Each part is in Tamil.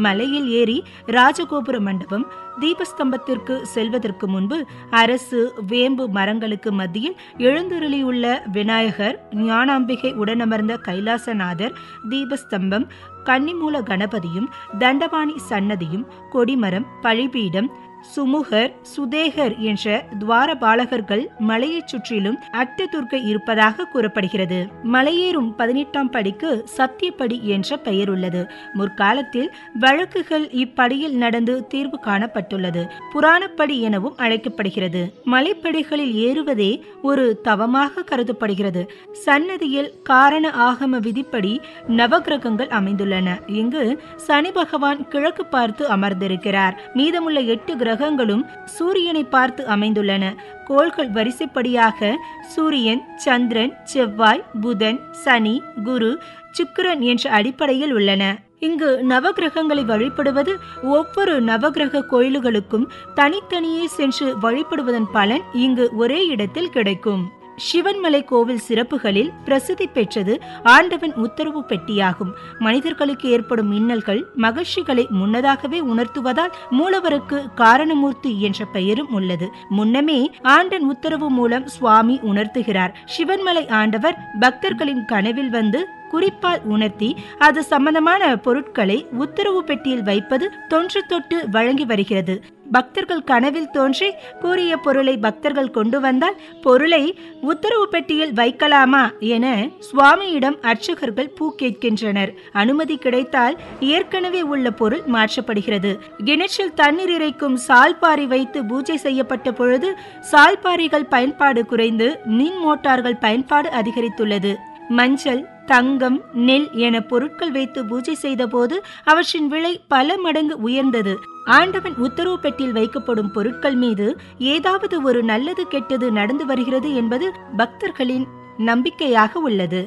மலையில் ஏறி ராஜகோபுர மண்டபம் தீபஸ்தம்பத்திற்கு செல்வதற்கு முன்பு அரசு வேம்பு மரங்களுக்கு மத்தியில் எழுந்தருளியுள்ள விநாயகர் ஞானாம்பிகை உடனமர்ந்த கைலாசநாதர் தீபஸ்தம்பம் கன்னிமூல கணபதியும் தண்டபாணி சன்னதியும் கொடிமரம் பழிபீடம் சுமுகர் சுதேகர் என்ற துவாரபாலகர்கள் மலையைச் சுற்றிலும் அட்டதுர்க்கை இருப்பதாக கூறப்படுகிறது மலையேறும் பதினெட்டாம் படிக்கு சத்தியப்படி என்ற பெயர் உள்ளது முற்காலத்தில் வழக்குகள் இப்படியில் நடந்து தீர்வு காணப்பட்டுள்ளது புராணப்படி எனவும் அழைக்கப்படுகிறது மலைப்படிகளில் ஏறுவதே ஒரு தவமாக கருதப்படுகிறது சன்னதியில் காரண ஆகம விதிப்படி நவகிரகங்கள் அமைந்துள்ளன இங்கு சனி பகவான் கிழக்கு பார்த்து அமர்ந்திருக்கிறார் மீதமுள்ள எட்டு கிரகங்களும் சூரியனை பார்த்து அமைந்துள்ளன கோள்கள் வரிசைப்படியாக சூரியன் சந்திரன் செவ்வாய் புதன் சனி குரு சுக்கிரன் என்ற அடிப்படையில் உள்ளன இங்கு நவகிரகங்களை வழிபடுவது ஒவ்வொரு நவகிரக கோயில்களுக்கும் தனித்தனியே சென்று வழிபடுவதன் பலன் இங்கு ஒரே இடத்தில் கிடைக்கும் சிவன்மலை கோவில் சிறப்புகளில் பிரசித்தி பெற்றது ஆண்டவன் உத்தரவு பெட்டியாகும் மனிதர்களுக்கு ஏற்படும் மின்னல்கள் மகிழ்ச்சிகளை முன்னதாகவே உணர்த்துவதால் மூலவருக்கு காரணமூர்த்தி என்ற பெயரும் உள்ளது முன்னமே ஆண்டன் உத்தரவு மூலம் சுவாமி உணர்த்துகிறார் சிவன்மலை ஆண்டவர் பக்தர்களின் கனவில் வந்து குறிப்பால் உணர்த்தி அது சம்பந்தமான பொருட்களை உத்தரவு பெட்டியில் வைப்பது தொன்று தொட்டு வழங்கி வருகிறது பக்தர்கள் கனவில் தோன்றி கூறிய பொருளை பக்தர்கள் கொண்டு வந்தால் பொருளை உத்தரவு பெட்டியில் வைக்கலாமா என சுவாமியிடம் அர்ச்சகர்கள் பூ கேட்கின்றனர் அனுமதி கிடைத்தால் ஏற்கனவே உள்ள பொருள் மாற்றப்படுகிறது கிணற்றில் தண்ணீர் இறைக்கும் சால்பாரி வைத்து பூஜை செய்யப்பட்ட பொழுது சால்பாரிகள் பயன்பாடு குறைந்து மின் மோட்டார்கள் பயன்பாடு அதிகரித்துள்ளது மஞ்சள் தங்கம் நெல் என பொருட்கள் வைத்து பூஜை செய்த போது அவற்றின் விலை பல மடங்கு உயர்ந்தது ஆண்டவன் உத்தரவு பெட்டியில் வைக்கப்படும் பொருட்கள் மீது ஏதாவது ஒரு நல்லது கெட்டது நடந்து வருகிறது என்பது பக்தர்களின் நம்பிக்கையாக உள்ளது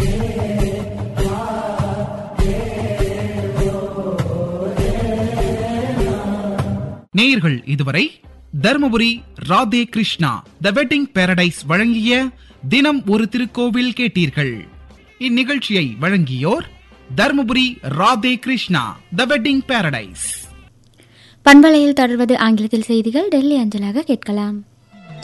நேயர்கள் இதுவரை Dharmapuri Radhe Krishna the wedding paradise வழங்கிய தினம் ஒரு திருக்கோவில் கேட்டீர்கள் இந்நிகழ்ச்சியை வழங்கியோர் Dharmapuri Radhe Krishna the wedding paradise பண்பலையில் தொடர்வது ஆங்கிலத்தில் செய்திகள் டெல்லி அஞ்சலாக கேட்கலாம்